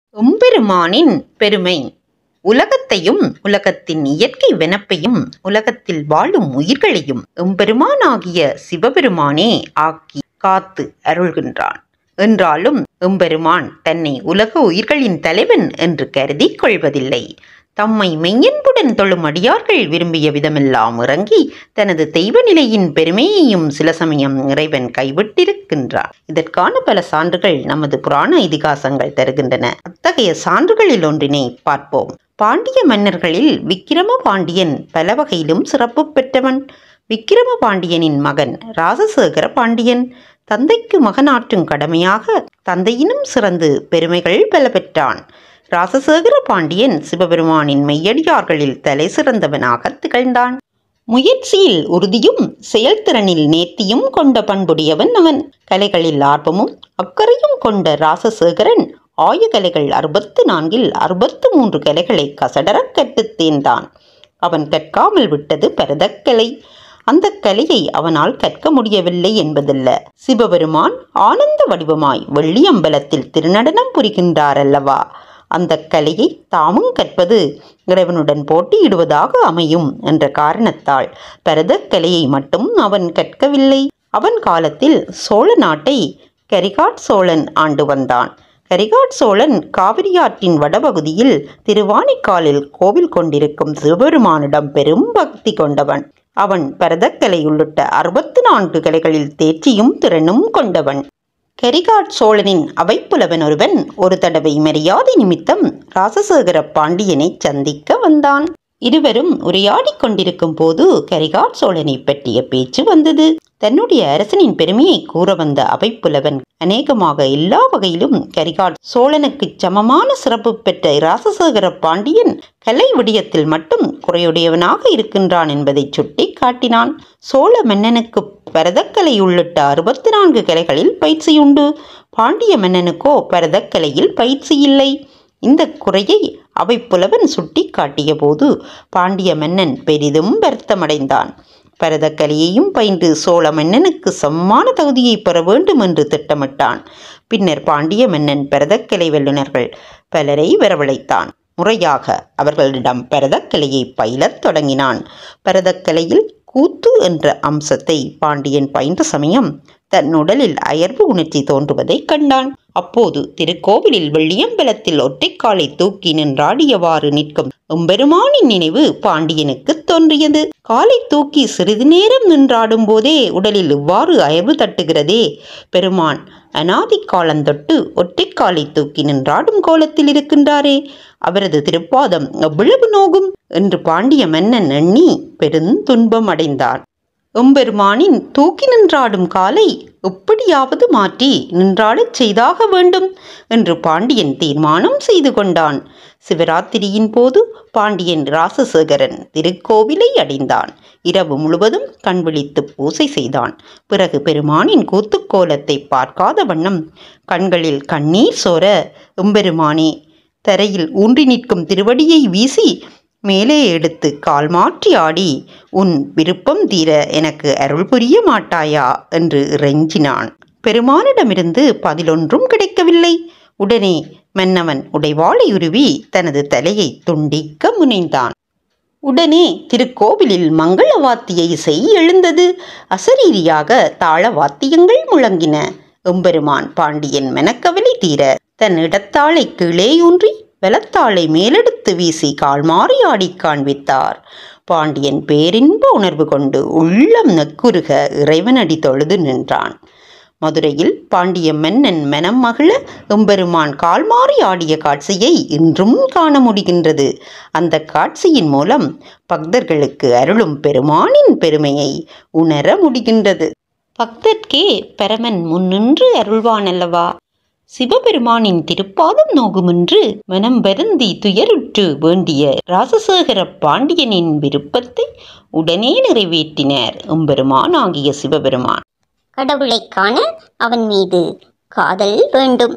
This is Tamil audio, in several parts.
எம்பெருமானின் பெருமை உலகத்தையும் உலகத்தின் இயற்கை வெனப்பையும் உலகத்தில் வாழும் உயிர்களையும் எம்பெருமானாகிய சிவபெருமானே ஆக்கி காத்து அருள்கின்றான் என்றாலும் எம்பெருமான் தன்னை உலக உயிர்களின் தலைவன் என்று கருதிக் கொள்வதில்லை தம்மை மெய்யன்புடன் தொழும் அடியார்கள் விரும்பிய விதமெல்லாம் இறங்கி தனது தெய்வ நிலையின் பெருமையையும் சில சமயம் இறைவன் கைவிட்டிருக்கின்றான் இதற்கான பல சான்றுகள் நமது புராண இதிகாசங்கள் தருகின்றன அத்தகைய சான்றுகளில் ஒன்றினை பார்ப்போம் பாண்டிய மன்னர்களில் விக்கிரம பாண்டியன் பல வகையிலும் சிறப்பு பெற்றவன் விக்கிரம பாண்டியனின் மகன் ராசசேகர பாண்டியன் தந்தைக்கு மகனாற்றும் கடமையாக தந்தையினும் சிறந்து பெருமைகள் பல பெற்றான் ராசசேகர பாண்டியன் சிவபெருமானின் மெய்யடியார்களில் தலை சிறந்தவனாக திகழ்ந்தான் முயற்சியில் உறுதியும் செயல்திறனில் நேர்த்தியும் கொண்ட பண்புடையவன் அவன் கலைகளில் ஆர்வமும் அக்கறையும் கொண்ட ராசசேகரன் ஆயுகலைகள் அறுபத்து நான்கில் அறுபத்து மூன்று கலைகளை கசடரக் கற்றுத் தேர்ந்தான் அவன் கற்காமல் விட்டது பரதக்கலை அந்த கலையை அவனால் கற்க முடியவில்லை என்பதல்ல சிவபெருமான் ஆனந்த வடிவமாய் வெள்ளியம்பலத்தில் திருநடனம் புரிகின்றார் அல்லவா அந்த கலையை தாமும் கற்பது இறைவனுடன் போட்டியிடுவதாக அமையும் என்ற காரணத்தால் பரதக் கலையை மட்டும் அவன் கற்கவில்லை அவன் காலத்தில் சோழ நாட்டை கரிகாட் சோழன் ஆண்டு வந்தான் கரிகாட் சோழன் காவிரியாற்றின் வடபகுதியில் திருவானைக்காலில் கோவில் கொண்டிருக்கும் சிவபெருமானிடம் பெரும் பக்தி கொண்டவன் அவன் பரதக்கலை உள்ளிட்ட அறுபத்து நான்கு கலைகளில் தேர்ச்சியும் திறனும் கொண்டவன் கரிகாட் சோழனின் அவைப்புலவன் ஒருவன் ஒரு தடவை மரியாதை நிமித்தம் ராசசேகர பாண்டியனை சந்திக்க வந்தான் இருவரும் உரையாடிக் கொண்டிருக்கும் போது கரிகாட் சோழனை பற்றிய பேச்சு வந்தது தன்னுடைய அரசனின் பெருமையை கூற வந்த அவைப்புலவன் அநேகமாக எல்லா வகையிலும் கரிகாட் சோழனுக்கு சமமான சிறப்பு பெற்ற ராசசேகர பாண்டியன் கலை விடயத்தில் மட்டும் குறையுடையவனாக இருக்கின்றான் என்பதை சுட்டி காட்டினான் சோழ மன்னனுக்கு பரதக்கலை உள்ளிட்ட அறுபத்தி நான்கு கலைகளில் பயிற்சியுண்டு பாண்டிய மன்னனுக்கோ பரதக்கலையில் பயிற்சி இல்லை இந்த குறையை அவை புலவன் சுட்டி காட்டிய போது பாண்டிய மன்னன் பெரிதும் வருத்தமடைந்தான் பரதக்கலையையும் பயின்று சோழ மன்னனுக்கு சமமான தகுதியை பெற வேண்டும் என்று திட்டமிட்டான் பின்னர் பாண்டிய மன்னன் பரதக்கலை வல்லுநர்கள் பலரை வரவழைத்தான் முறையாக அவர்களிடம் பரதக்கலையை பயிலத் தொடங்கினான் பரதக்கலையில் கூத்து என்ற அம்சத்தை பாண்டியன் பயின்ற சமயம் தன் உடலில் அயர்வு உணர்ச்சி தோன்றுவதைக் கண்டான் அப்போது திருக்கோவிலில் வெள்ளியம்பலத்தில் ஒற்றைக்காலை தூக்கி நின்றாடியவாறு நிற்கும் எம்பெருமானின் நினைவு பாண்டியனுக்கு தோன்றியது காலை தூக்கி சிறிது நேரம் நின்றாடும் போதே உடலில் இவ்வாறு அயர்வு தட்டுகிறதே பெருமான் அனாதி காலந்தொட்டு ஒற்றைக்காலை தூக்கி நின்றாடும் கோலத்தில் இருக்கின்றாரே அவரது திருப்பாதம் எவ்வளவு நோகும் என்று பாண்டிய மன்னன் எண்ணி பெருந்துன்பம் அடைந்தான் எம்பெருமானின் தூக்கி நின்றாடும் காலை எப்படியாவது மாற்றி நின்றாடச் செய்தாக வேண்டும் என்று பாண்டியன் தீர்மானம் செய்து கொண்டான் சிவராத்திரியின் போது பாண்டியன் ராசசேகரன் திருக்கோவிலை அடைந்தான் இரவு முழுவதும் கண் விழித்து பூசை செய்தான் பிறகு பெருமானின் கூத்துக்கோலத்தை பார்க்காத வண்ணம் கண்களில் கண்ணீர் சோர எம்பெருமானே தரையில் ஊன்றி நிற்கும் திருவடியை வீசி மேலே எடுத்து கால் மாற்றி ஆடி உன் விருப்பம் தீர எனக்கு அருள் புரிய மாட்டாயா என்று இறைஞ்சினான் பெருமானிடமிருந்து பதிலொன்றும் கிடைக்கவில்லை உடனே மன்னவன் உடைவாளை உருவி தனது தலையை துண்டிக்க முனைந்தான் உடனே திருக்கோவிலில் மங்கள வாத்திய இசை எழுந்தது அசரீரியாக தாள வாத்தியங்கள் முழங்கின எம்பெருமான் பாண்டியன் மெனக்கவலை தீர தன் இடத்தாளை கீழேயூன்றி வெலத்தாளை மேலெடுத்து வீசி கால் மாறி ஆடிக் காண்பித்தார் பாண்டியன் பேரின்ப உணர்வு கொண்டு உள்ளம் நெக்குருக இறைவனடி தொழுது நின்றான் மதுரையில் பாண்டிய மன்னன் மனம் மகிழ எம்பெருமான் கால் மாறி ஆடிய காட்சியை இன்றும் காண முடிகின்றது அந்த காட்சியின் மூலம் பக்தர்களுக்கு அருளும் பெருமானின் பெருமையை உணர முடிகின்றது பக்தர்க்கே பரமன் முன்னின்று அருள்வான் அல்லவா சிவபெருமானின் திருப்பாதம் நோகுமென்று மனம் வருந்தி துயருற்று வேண்டிய ராசசேகர பாண்டியனின் விருப்பத்தை உடனே நிறைவேற்றினர் எம்பெருமான் ஆகிய சிவபெருமான் கடவுளைக் காண அவன் மீது காதல் வேண்டும்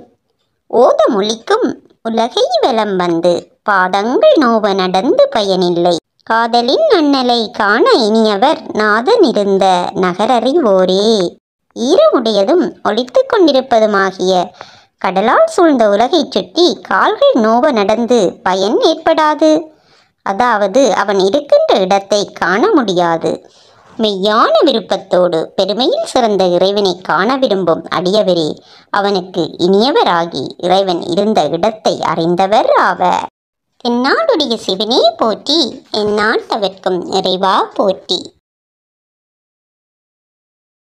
ஓத மொழிக்கும் உலகை வலம் வந்து பாதங்கள் நோவ நடந்து பயனில்லை காதலின் அண்ணலை காண இனியவர் நாதனிருந்த நகரறிவோரே ஈரமுடையதும் ஒளித்துக் கொண்டிருப்பதுமாகிய கடலால் சூழ்ந்த உலகைச் சுற்றி கால்கள் நோவ நடந்து பயன் ஏற்படாது அதாவது அவன் இருக்கின்ற இடத்தை காண முடியாது மெய்யான விருப்பத்தோடு பெருமையில் சிறந்த இறைவனை காண விரும்பும் அடியவரே அவனுக்கு இனியவராகி இறைவன் இருந்த இடத்தை அறிந்தவர் ஆவர் எந்நாடுடைய சிவனே போற்றி எந்நாட்டவர்க்கும் இறைவா போற்றி